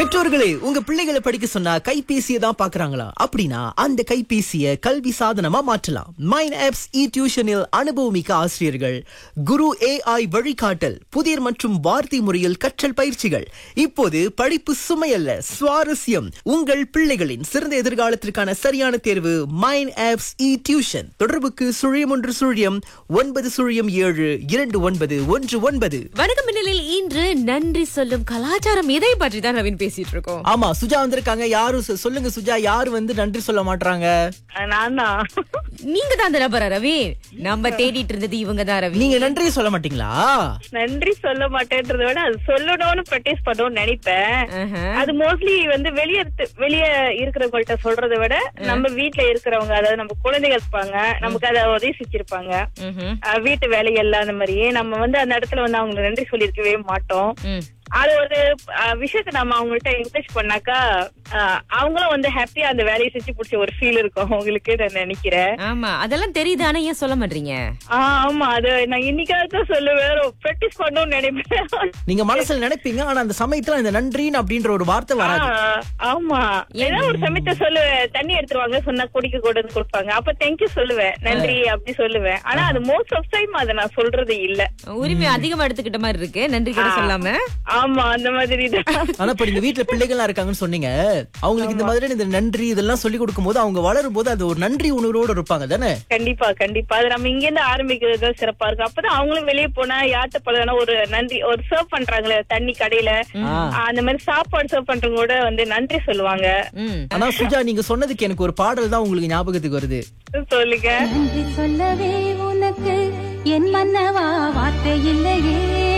பெற்றோர்களே உங்க பிள்ளைகளை படிக்க சொன்னா கைபேசியை தான் பாக்குறாங்களா அப்படின்னா அந்த கைபேசியை கல்வி சாதனமா மாற்றலாம் மைன் ஆப்ஸ் இ டியூஷனில் அனுபவமிக்க ஆசிரியர்கள் குரு ஏஐ வழிகாட்டல் புதிர் மற்றும் வார்த்தை முறையில் கற்றல் பயிற்சிகள் இப்போது படிப்பு சுமையல்ல சுவாரஸ்யம் உங்கள் பிள்ளைகளின் சிறந்த எதிர்காலத்திற்கான சரியான தேர்வு மைன் ஆப்ஸ் இ டியூஷன் தொடர்புக்கு சுழியம் ஒன்று சுழியம் ஒன்பது சுழியம் ஏழு இரண்டு ஒன்பது ஒன்று ஒன்பது வணக்கம் மின்னலில் இன்று நன்றி சொல்லும் கலாச்சாரம் இதை பற்றி தான் நவீன் பேசிட்டு இருக்கோம் ஆமா சுஜா வந்திருக்காங்க யாரும் சொ- சொல்லுங்க சுஜா யாரு வந்து நன்றி சொல்ல மாட்டாங்க நான் தான் நீங்க தான் அந்த நபரா ரவி நம்ம தேடிட்டு இருந்தது இவங்க தான் ரவி நீங்க நன்றி சொல்ல மாட்டீங்களா நன்றி சொல்ல மாட்டேன்றத விட அது சொல்லணும்னு ப்ராக்டிஸ் பண்ணணும்னு நினைப்பேன் ஆஹா. அது மோஸ்ட்லி வந்து வெளிய வெளிய இருக்கிறவங்கள்ட்ட சொல்றதை விட நம்ம வீட்ல இருக்கிறவங்க அதாவது நம்ம குழந்தைகள் இருப்பாங்க நமக்கு அதை உதவி செஞ்சிருப்பாங்க ம்ஹும். அஹ் வீட்டு வேலையெல்லாம் அந்த மாதிரி நம்ம வந்து அந்த இடத்துல வந்து அவங்க நன்றி சொல்லியிருக்கவே மாட்டோம் ம். அது ஒரு அஹ், விஷயத்த நம்ம அவங்கள்ட்ட என்கரேஜ் பண்ணாக்கா அஹ், அவங்களும் வந்து ஹாப்பியா அந்த வேலையை செஞ்சு பிடிச்ச ஒரு ஃபீல் இருக்கும் அவங்களுக்கு நான் நினைக்கிறேன் ஆமா அதெல்லாம் தெரியுது ஆனா ஏன் சொல்ல மாட்டீங்க ஆஹ் ஆமா அது நான் இன்னைக்காவது தான் சொல்லுவேன் ப்ராக்டிஸ் பண்ணணும்னு நினைப்பேன் நீங்க மனசுல நினைப்பீங்க ஆனா அந்த சமயத்துல இந்த நன்றின்னு அப்படின்ற ஒரு வார்த்தை வராது ஆஹ் ஆமா ஏதாவது ஒரு சமயத்தை சொல்லுவேன் தண்ணி எடுத்துருவாங்க சொன்னா குடிக்க கூடன்னு கொடுப்பாங்க அப்ப தேங்க்யூ சொல்லுவேன் நன்றி அப்படி சொல்லுவேன் ஆனா அது மோஸ்ட் ஆஃப் டைம் அதை நான் சொல்றது இல்ல உரிமை அதிகமா எடுத்துக்கிட்ட மாதிரி இருக்கு நன்றி கூட சொல்லாம ஆமா அந்த மாதிரி தான் ஆனா இப்ப நீங்க வீட்டுல பிள்ளைகள்லாம் இருக்காங்கன்னு சொன்னீங்க அவங்களுக்கு இந்த மாதிரி இந்த நன்றி இதெல்லாம் சொல்லி கொடுக்கும் போது அவங்க வளரும் போது அது ஒரு நன்றி உணர்வோடு இருப்பாங்க தானே கண்டிப்பா கண்டிப்பா அது நம்ம இங்க இருந்து ஆரம்பிக்கிறது தான் சிறப்பா இருக்கும் அப்பதான் அவங்களும் வெளியே போனா யார்கிட்ட பழகினா ஒரு நன்றி ஒரு சர்வ் பண்றாங்களே தண்ணி கடையில ஆ. ஆஹ் அந்த மாதிரி சாப்பாடு சர்வ் பண்றவங்க கூட வந்து நன்றி சொல்லுவாங்க ம் ஆனா சுஜா நீங்க சொன்னதுக்கு எனக்கு ஒரு பாடல் தான் உங்களுக்கு ஞாபகத்துக்கு வருது சொல்லுங்க நன்றி சொல்லவே உனக்கு என் மன்னவா வார்த்தை இல்லையே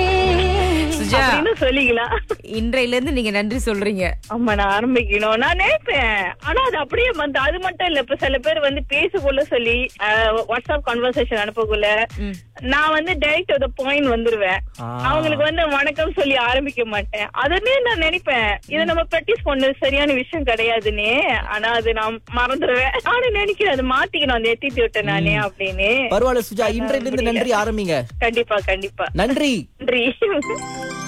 சுஜா அப்படின்னு சொல்லிக்கலாம் இன்றையில இருந்து நீங்க நன்றி சொல்றீங்க ஆமா நான் ஆரம்பிக்கணும் நான் நினைப்பேன் ஆனா அது அப்படியே வந்து அது மட்டும் இல்ல இப்ப சில பேர் வந்து பேசக்குள்ள சொல்லி அஹ், வாட்ஸ்அப் கான்வர்சேஷன் அனுப்பக்குள்ள ம். நான் வந்து டைரக்ட் த பாயிண்ட் வந்துருவேன் ஆ. அவங்களுக்கு வந்து வணக்கம் சொல்லி ஆரம்பிக்க மாட்டேன் அதுன்னே நான் நினைப்பேன் இதை நம்ம ப்ராக்டிஸ் பண்ணது சரியான விஷயம் கிடையாதுன்னு ஆனா அது நான் மறந்துடுவேன் நானும் நினைக்கிறேன் அது மாத்திக்கணும் அந்த எத்திட்டு விட்டேன் நானே அப்படின்னு பரவாயில்ல சுஜா இன்றையில இருந்து நன்றி ஆரம்பிங்க கண்டிப்பா கண்டிப்பா நன்றி நன்றி